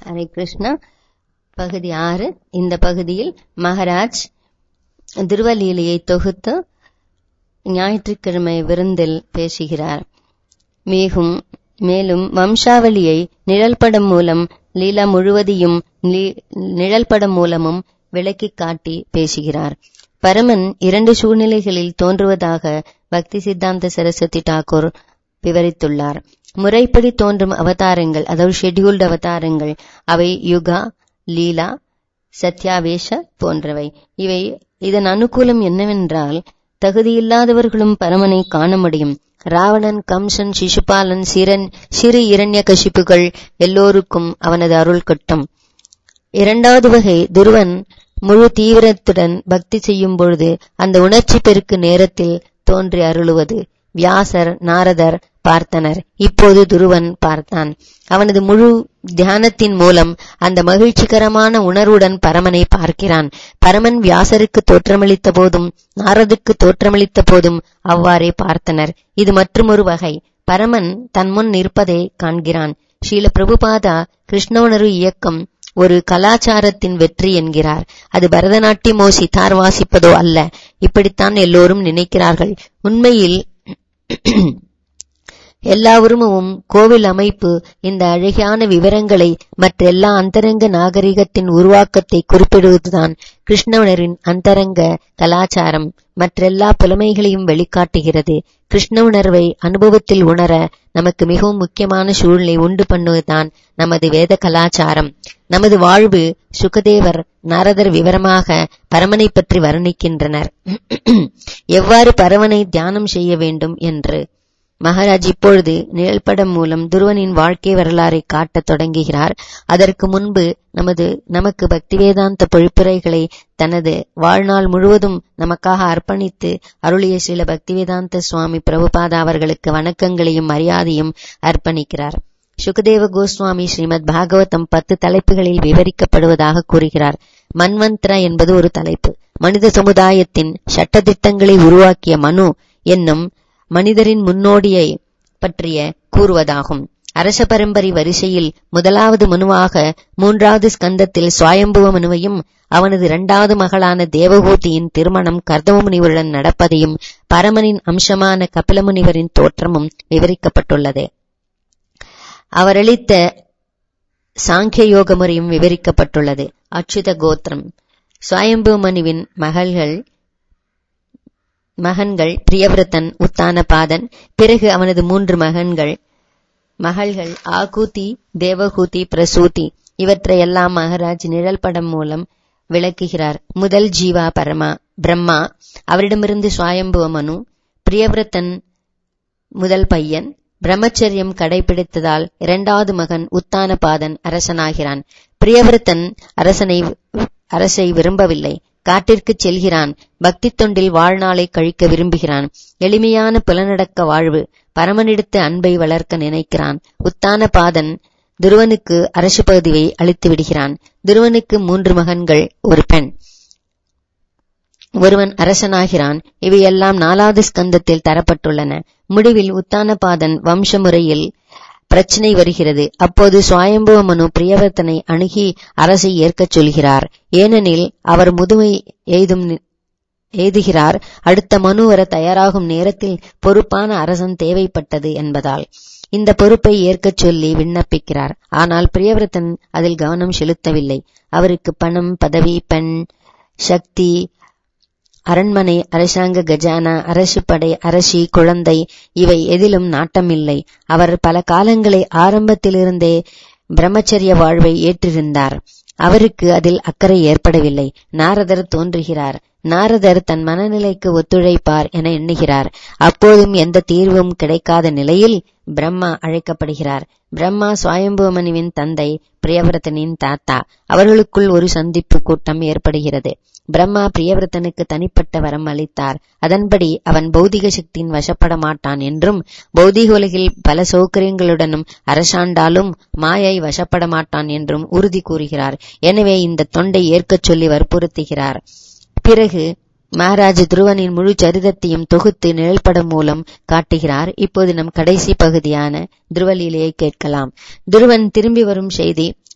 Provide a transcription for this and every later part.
ஹரே கிருஷ்ணா பகுதி ஆறு இந்த பகுதியில் மகாராஜ் திருவலீலையை தொகுத்து ஞாயிற்றுக்கிழமை விருந்தில் பேசுகிறார் மேகும் மேலும் வம்சாவளியை நிழல்படம் மூலம் லீலா முழுவதையும் லீ- நிழல்படம் மூலமும் விளக்கிக் காட்டி பேசுகிறார் பரமன் இரண்டு சூழ்நிலைகளில் தோன்றுவதாக பக்தி சித்தாந்த சரஸ்வதி டாகூர் விவரித்துள்ளார் முறைப்படி தோன்றும் அவதாரங்கள் அதாவது ஷெட்யூல்டு அவதாரங்கள் அவை யுகா லீலா சத்யாவேஷ போன்றவை இவை இதன் அனுகூலம் என்னவென்றால் தகுதியில்லாதவர்களும் பரமனை காண முடியும் ராவணன் கம்சன் சிசுபாலன் சிரன் சிறு இரண்ய கசிப்புகள் எல்லோருக்கும் அவனது அருள் கட்டும் இரண்டாவது வகை துருவன் முழு தீவிரத்துடன் பக்தி செய்யும் பொழுது அந்த உணர்ச்சி பெருக்கு நேரத்தில் தோன்றி அருளுவது வியாசர் நாரதர் பார்த்தனர் இப்போது துருவன் பார்த்தான் அவனது முழு தியானத்தின் மூலம் அந்த மகிழ்ச்சிகரமான உணர்வுடன் பரமனை பார்க்கிறான் பரமன் வியாசருக்கு தோற்றமளித்த போதும் நாரதுக்கு தோற்றமளித்த போதும் அவ்வாறே பார்த்தனர் இது மற்றுமொரு வகை பரமன் தன் முன் நிற்பதை காண்கிறான் ஸ்ரீல பிரபுபாதா கிருஷ்ணவுணர்வு இயக்கம் ஒரு கலாச்சாரத்தின் வெற்றி என்கிறார் அது பரதநாட்டியமோ சித்தார் வாசிப்பதோ அல்ல இப்படித்தான் எல்லோரும் நினைக்கிறார்கள் உண்மையில் எல்லா உருவமும் கோவில் அமைப்பு இந்த அழகான விவரங்களை மற்ற எல்லா அந்தரங்க நாகரிகத்தின் உருவாக்கத்தை குறிப்பிடுவதுதான் கிருஷ்ணவனரின் அந்தரங்க கலாச்சாரம் மற்றெல்லா புலமைகளையும் வெளிக்காட்டுகிறது கிருஷ்ண உணர்வை அனுபவத்தில் உணர நமக்கு மிகவும் முக்கியமான சூழ்நிலை உண்டு பண்ணுவதுதான் நமது வேத கலாச்சாரம் நமது வாழ்வு சுகதேவர் நாரதர் விவரமாக பரமனை பற்றி வர்ணிக்கின்றனர் எவ்வாறு பரமனை தியானம் செய்ய வேண்டும் என்று மகாராஜ் இப்பொழுது நிழல்படம் மூலம் துருவனின் வாழ்க்கை வரலாறை காட்டத் தொடங்குகிறார் அதற்கு முன்பு நமது நமக்கு பக்தி வேதாந்த பொழிப்புரைகளை தனது வாழ்நாள் முழுவதும் நமக்காக அர்ப்பணித்து அருளிய சில பக்தி வேதாந்த சுவாமி பிரபுபாதா அவர்களுக்கு வணக்கங்களையும் மரியாதையும் அர்ப்பணிக்கிறார் சுகதேவ கோஸ்வாமி ஸ்ரீமத் பாகவதம் பத்து தலைப்புகளில் விவரிக்கப்படுவதாக கூறுகிறார் மன்வந்திரா என்பது ஒரு தலைப்பு மனித சமுதாயத்தின் சட்டதிட்டங்களை உருவாக்கிய மனு என்னும் மனிதரின் முன்னோடியை பற்றிய கூறுவதாகும் அரச பரம்பரை வரிசையில் முதலாவது மனுவாக மூன்றாவது ஸ்கந்தத்தில் சுவாயம்புவ மனுவையும் அவனது இரண்டாவது மகளான தேவகூதியின் திருமணம் கர்தம முனிவருடன் நடப்பதையும் பரமனின் அம்சமான கபில முனிவரின் தோற்றமும் விவரிக்கப்பட்டுள்ளது அவரளித்த சாங்கிய யோக முறையும் விவரிக்கப்பட்டுள்ளது அச்சுத கோத்திரம் சுவாயம்பு மனுவின் மகள்கள் மகன்கள் பிரியவிரதன் உத்தானபாதன் பிறகு அவனது மூன்று மகன்கள் மகள்கள் ஆகூதி தேவகூதி பிரசூதி இவற்றையெல்லாம் மகாராஜ் நிழல் படம் மூலம் விளக்குகிறார் முதல் ஜீவா பரமா பிரம்மா அவரிடமிருந்து சுவாயம்புவ மனு பிரியவிரதன் முதல் பையன் பிரம்மச்சரியம் கடைபிடித்ததால் இரண்டாவது மகன் உத்தானபாதன் அரசனாகிறான் பிரியவிரதன் அரசனை அரசை விரும்பவில்லை காட்டிற்குச் செல்கிறான் பக்தி தொண்டில் வாழ்நாளை கழிக்க விரும்புகிறான் எளிமையான புலனடக்க வாழ்வு பரமனிடத்து அன்பை வளர்க்க நினைக்கிறான் உத்தானபாதன் துருவனுக்கு அரசு பகுதியை அளித்து விடுகிறான் துருவனுக்கு மூன்று மகன்கள் ஒரு பெண் ஒருவன் அரசனாகிறான் இவையெல்லாம் நாலாவது ஸ்கந்தத்தில் தரப்பட்டுள்ளன முடிவில் உத்தானபாதன் வம்ச முறையில் பிரச்சனை வருகிறது அப்போது சுவாயம்புவ மனு பிரியவர்த்தனை அணுகி அரசை ஏற்கச் சொல்கிறார் ஏனெனில் அவர் முதுமை எய்தும் எய்துகிறார் அடுத்த மனு வர தயாராகும் நேரத்தில் பொறுப்பான அரசன் தேவைப்பட்டது என்பதால் இந்த பொறுப்பை ஏற்கச் சொல்லி விண்ணப்பிக்கிறார் ஆனால் பிரியவிரதன் அதில் கவனம் செலுத்தவில்லை அவருக்கு பணம் பதவி பெண் சக்தி அரண்மனை அரசாங்க கஜானா அரசு படை அரசி குழந்தை இவை எதிலும் நாட்டமில்லை அவர் பல காலங்களை ஆரம்பத்திலிருந்தே பிரம்மச்சரிய வாழ்வை ஏற்றிருந்தார் அவருக்கு அதில் அக்கறை ஏற்படவில்லை நாரதர் தோன்றுகிறார் நாரதர் தன் மனநிலைக்கு ஒத்துழைப்பார் என எண்ணுகிறார் அப்போதும் எந்த தீர்வும் கிடைக்காத நிலையில் பிரம்மா அழைக்கப்படுகிறார் பிரம்மா சுவாயம்புவமனுவின் தந்தை பிரியவிரதனின் தாத்தா அவர்களுக்குள் ஒரு சந்திப்பு கூட்டம் ஏற்படுகிறது பிரம்மா பிரியவிரதனுக்கு தனிப்பட்ட வரம் அளித்தார் அதன்படி அவன் பௌதிக சக்தியின் வசப்பட மாட்டான் என்றும் பௌதிக உலகில் பல சௌகரியங்களுடனும் அரசாண்டாலும் மாயை வசப்பட மாட்டான் என்றும் உறுதி கூறுகிறார் எனவே இந்த தொண்டை ஏற்கச் சொல்லி வற்புறுத்துகிறார் பிறகு மகாராஜ் துருவனின் முழு சரிதத்தையும் தொகுத்து நிழல்படம் மூலம் காட்டுகிறார் இப்போது நம் கடைசி பகுதியான துருவலீலையை கேட்கலாம் துருவன் திரும்பி வரும் செய்தி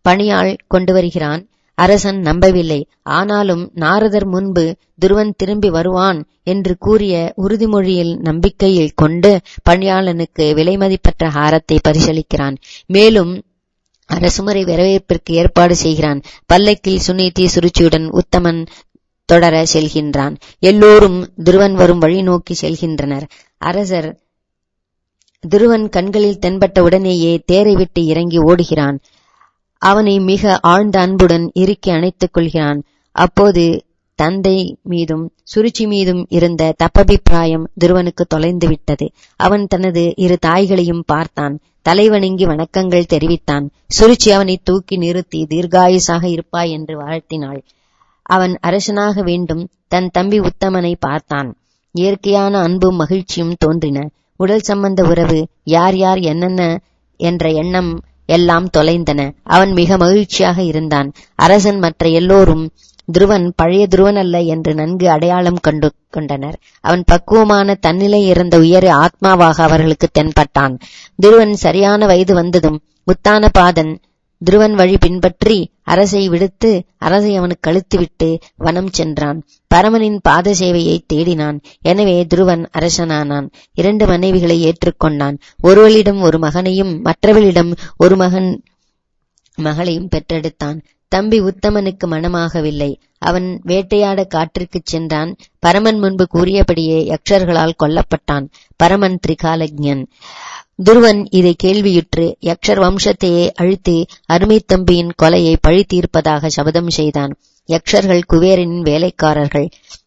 பணியாள் கொண்டு வருகிறான் அரசன் நம்பவில்லை ஆனாலும் நாரதர் முன்பு துருவன் திரும்பி வருவான் என்று கூறிய உறுதிமொழியில் நம்பிக்கையில் கொண்டு பணியாளனுக்கு விலைமதிப்பற்ற ஹாரத்தை பரிசளிக்கிறான் மேலும் அரசுமுறை வரவேற்பிற்கு ஏற்பாடு செய்கிறான் பல்லக்கில் சுனீதி சுருச்சியுடன் உத்தமன் தொடர செல்கின்றான் எல்லோரும் துருவன் வரும் வழி நோக்கி செல்கின்றனர் அரசர் துருவன் கண்களில் தென்பட்ட உடனேயே தேரை விட்டு இறங்கி ஓடுகிறான் அவனை மிக ஆழ்ந்த அன்புடன் இறுக்கி அணைத்துக் கொள்கிறான் அப்போது தந்தை மீதும் சுருச்சி மீதும் இருந்த தப்பபிப்பிராயம் துருவனுக்கு தொலைந்து விட்டது அவன் தனது இரு தாய்களையும் பார்த்தான் தலைவணங்கி வணக்கங்கள் தெரிவித்தான் சுருச்சி அவனை தூக்கி நிறுத்தி தீர்காயுசாக இருப்பாய் என்று வாழ்த்தினாள் அவன் அரசனாக வேண்டும் தன் தம்பி உத்தமனை பார்த்தான் இயற்கையான அன்பும் மகிழ்ச்சியும் தோன்றின உடல் சம்பந்த உறவு யார் யார் என்னென்ன என்ற எண்ணம் எல்லாம் தொலைந்தன அவன் மிக மகிழ்ச்சியாக இருந்தான் அரசன் மற்ற எல்லோரும் துருவன் பழைய துருவன் அல்ல என்று நன்கு அடையாளம் கண்டு கொண்டனர் அவன் பக்குவமான தன்னிலை இருந்த உயர ஆத்மாவாக அவர்களுக்கு தென்பட்டான் துருவன் சரியான வயது வந்ததும் உத்தான பாதன் துருவன் வழி பின்பற்றி அரசை விடுத்து அரசை அவனுக்கு கழுத்துவிட்டு வனம் சென்றான் பரமனின் பாத சேவையை தேடினான் எனவே துருவன் அரசனானான் இரண்டு மனைவிகளை ஏற்றுக்கொண்டான் ஒருவளிடம் ஒரு மகனையும் மற்றவளிடம் ஒரு மகன் மகளையும் பெற்றெடுத்தான் தம்பி உத்தமனுக்கு மனமாகவில்லை அவன் வேட்டையாட காற்றிற்குச் சென்றான் பரமன் முன்பு கூறியபடியே யக்ஷர்களால் கொல்லப்பட்டான் பரமன் திரிகாலஜன் துருவன் இதை கேள்வியுற்று யக்ஷர் வம்சத்தையே அழித்து அருமை தம்பியின் கொலையை பழி தீர்ப்பதாக சபதம் செய்தான் யக்ஷர்கள் குபேரனின் வேலைக்காரர்கள்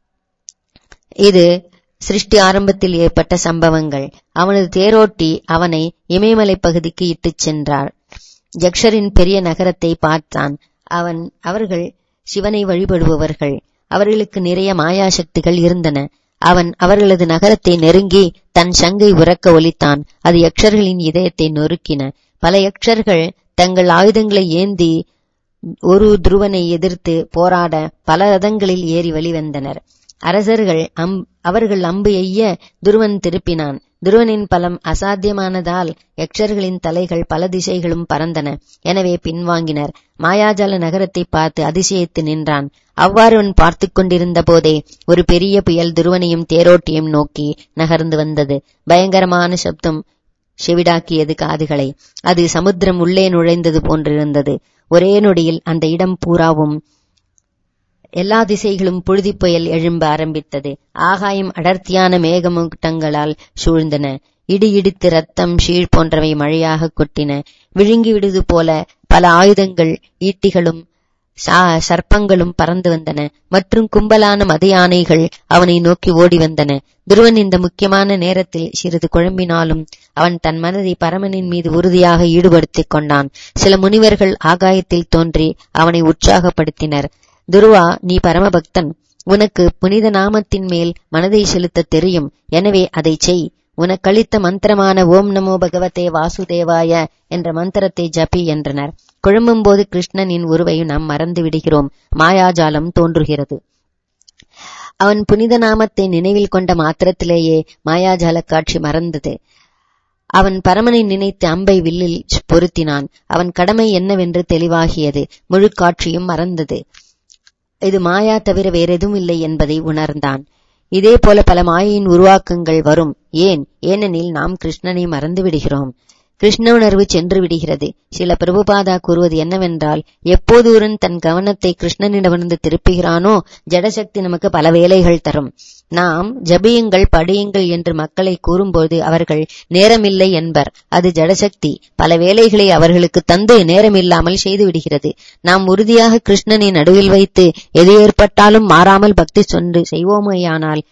இது சிருஷ்டி ஆரம்பத்தில் ஏற்பட்ட சம்பவங்கள் அவனது தேரோட்டி அவனை இமயமலை பகுதிக்கு இட்டுச் சென்றார் யக்ஷரின் பெரிய நகரத்தை பார்த்தான் அவன் அவர்கள் சிவனை வழிபடுபவர்கள் அவர்களுக்கு நிறைய மாயாசக்திகள் இருந்தன அவன் அவர்களது நகரத்தை நெருங்கி தன் சங்கை உறக்க ஒலித்தான் அது யக்ஷர்களின் இதயத்தை நொறுக்கின பல யக்ஷர்கள் தங்கள் ஆயுதங்களை ஏந்தி ஒரு துருவனை எதிர்த்து போராட பல ரதங்களில் ஏறி வெளிவந்தனர் அரசர்கள் அம் அவர்கள் அம்பு எய்ய துருவன் திருப்பினான் துருவனின் பலம் அசாத்தியமானதால் யக்ஷர்களின் தலைகள் பல திசைகளும் பறந்தன எனவே பின்வாங்கினர் மாயாஜால நகரத்தை பார்த்து அதிசயித்து நின்றான் அவ்வாறு அவன் பார்த்து கொண்டிருந்த போதே ஒரு பெரிய புயல் துருவனையும் தேரோட்டியும் நோக்கி நகர்ந்து வந்தது பயங்கரமான சப்தம் செவிடாக்கியது காதுகளை அது சமுத்திரம் உள்ளே நுழைந்தது போன்றிருந்தது ஒரே நொடியில் அந்த இடம் பூராவும் எல்லா திசைகளும் புழுதிப் புயல் எழும்ப ஆரம்பித்தது ஆகாயம் அடர்த்தியான மேகமூட்டங்களால் சூழ்ந்தன இடி இடித்து ரத்தம் ஷீழ் போன்றவை மழையாக கொட்டின விழுங்கிவிடுது போல பல ஆயுதங்கள் ஈட்டிகளும் சர்ப்பங்களும் பறந்து வந்தன மற்றும் கும்பலான மத யானைகள் அவனை நோக்கி ஓடி வந்தன துருவன் இந்த முக்கியமான நேரத்தில் சிறிது குழம்பினாலும் அவன் தன் மனதை பரமனின் மீது உறுதியாக ஈடுபடுத்திக் கொண்டான் சில முனிவர்கள் ஆகாயத்தில் தோன்றி அவனை உற்சாகப்படுத்தினர் துருவா நீ பரமபக்தன் உனக்கு புனித நாமத்தின் மேல் மனதை செலுத்த தெரியும் எனவே அதை செய் உனக்களித்த மந்திரமான ஓம் நமோ பகவதே வாசுதேவாய என்ற மந்திரத்தை ஜபி என்றனர் குழம்பும்போது கிருஷ்ணனின் உருவை நாம் மறந்து விடுகிறோம் மாயாஜாலம் தோன்றுகிறது அவன் புனித நாமத்தை நினைவில் கொண்ட மாத்திரத்திலேயே மாயாஜால காட்சி மறந்தது அவன் பரமனை நினைத்து அம்பை வில்லில் பொருத்தினான் அவன் கடமை என்னவென்று தெளிவாகியது முழு காட்சியும் மறந்தது இது மாயா தவிர வேறெதுவும் இல்லை என்பதை உணர்ந்தான் இதே போல பல மாயையின் உருவாக்கங்கள் வரும் ஏன் ஏனெனில் நாம் கிருஷ்ணனை மறந்து விடுகிறோம் கிருஷ்ண உணர்வு சென்று விடுகிறது சில பிரபுபாதா கூறுவது என்னவென்றால் எப்போது ஒருவன் தன் கவனத்தை கிருஷ்ணனிடமிருந்து திருப்புகிறானோ ஜடசக்தி நமக்கு பல வேலைகள் தரும் நாம் ஜபியுங்கள் படியுங்கள் என்று மக்களை கூறும்போது அவர்கள் நேரமில்லை என்பர் அது ஜடசக்தி பல வேலைகளை அவர்களுக்கு தந்து நேரமில்லாமல் செய்து விடுகிறது நாம் உறுதியாக கிருஷ்ணனை நடுவில் வைத்து எது ஏற்பட்டாலும் மாறாமல் பக்தி சொன்று செய்வோமேயானால்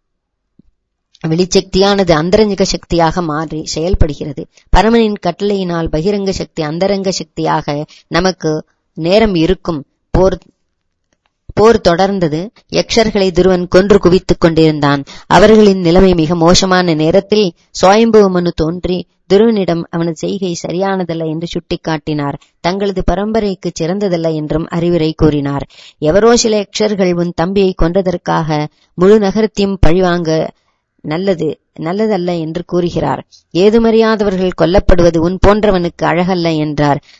வெளிச்சக்தியானது அந்தரங்க சக்தியாக மாறி செயல்படுகிறது பரமனின் கட்டளையினால் பகிரங்க சக்தி அந்தரங்க சக்தியாக நமக்கு நேரம் இருக்கும் போர் போர் தொடர்ந்தது யக்ஷர்களை துருவன் கொன்று குவித்துக் கொண்டிருந்தான் அவர்களின் நிலைமை மிக மோசமான நேரத்தில் சுவாயம்புவமனு தோன்றி துருவனிடம் அவனது செய்கை சரியானதல்ல என்று சுட்டிக்காட்டினார் தங்களது பரம்பரைக்கு சிறந்ததல்ல என்றும் அறிவுரை கூறினார் எவரோ சில யக்ஷர்கள் உன் தம்பியை கொன்றதற்காக முழு நகரத்தையும் பழிவாங்க நல்லது நல்லதல்ல என்று கூறுகிறார் ஏதுமறியாதவர்கள் கொல்லப்படுவது உன் போன்றவனுக்கு அழகல்ல என்றார்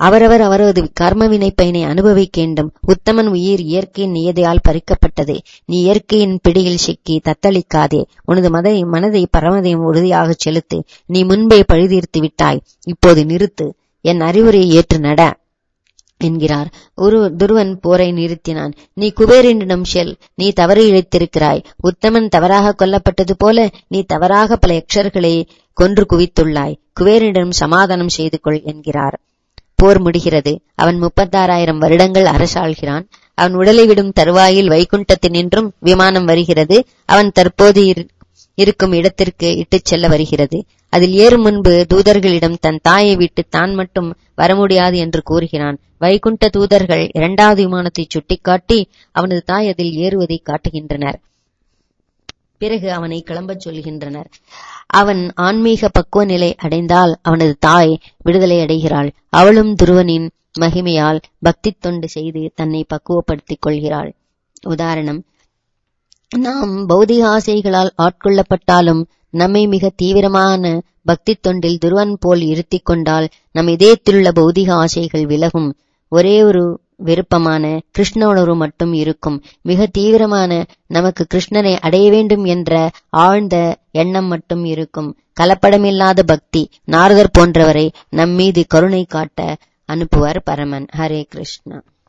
அவரவர் அவரது கர்மவினை பயனை அனுபவிக்கேண்டும் உத்தமன் உயிர் இயற்கையின் நியதியால் பறிக்கப்பட்டது நீ இயற்கையின் பிடியில் சிக்கி தத்தளிக்காதே உனது மதை மனதை பரமதையும் உறுதியாகச் செலுத்து நீ முன்பே பழுதீர்த்து விட்டாய் இப்போது நிறுத்து என் அறிவுரையை ஏற்று நட என்கிறார் ஒரு துருவன் போரை நிறுத்தினான் நீ குபேரனிடம் செல் நீ தவறு இழைத்திருக்கிறாய் உத்தமன் தவறாக கொல்லப்பட்டது போல நீ தவறாக பல யக்ஷர்களை கொன்று குவித்துள்ளாய் குபேரனிடம் சமாதானம் செய்து கொள் என்கிறார் போர் முடிகிறது அவன் முப்பத்தாறாயிரம் வருடங்கள் அரசாள்கிறான் அவன் உடலை விடும் தருவாயில் வைகுண்டத்தினின்றும் விமானம் வருகிறது அவன் தற்போது இருக்கும் இடத்திற்கு இட்டுச் செல்ல வருகிறது அதில் ஏறும் முன்பு தூதர்களிடம் தன் தாயை விட்டு தான் மட்டும் வர முடியாது என்று கூறுகிறான் வைகுண்ட தூதர்கள் இரண்டாவது விமானத்தை சுட்டிக்காட்டி அவனது தாய் அதில் ஏறுவதை காட்டுகின்றனர் பிறகு அவனை கிளம்பச் சொல்கின்றனர் அவன் ஆன்மீக பக்குவ நிலை அடைந்தால் அவனது தாய் விடுதலை அடைகிறாள் அவளும் துருவனின் மகிமையால் பக்தி தொண்டு செய்து தன்னை பக்குவப்படுத்திக் கொள்கிறாள் உதாரணம் நாம் பௌதிக ஆசைகளால் ஆட்கொள்ளப்பட்டாலும் நம்மை மிக தீவிரமான பக்தி தொண்டில் துருவன் போல் இருத்திக் கொண்டால் நம் இதயத்திலுள்ள பௌதிக ஆசைகள் விலகும் ஒரே ஒரு விருப்பமான கிருஷ்ண உணர்வு மட்டும் இருக்கும் மிக தீவிரமான நமக்கு கிருஷ்ணனை அடைய வேண்டும் என்ற ஆழ்ந்த எண்ணம் மட்டும் இருக்கும் கலப்படமில்லாத பக்தி நாரதர் போன்றவரை நம் மீது கருணை காட்ட அனுப்புவார் பரமன் ஹரே கிருஷ்ணா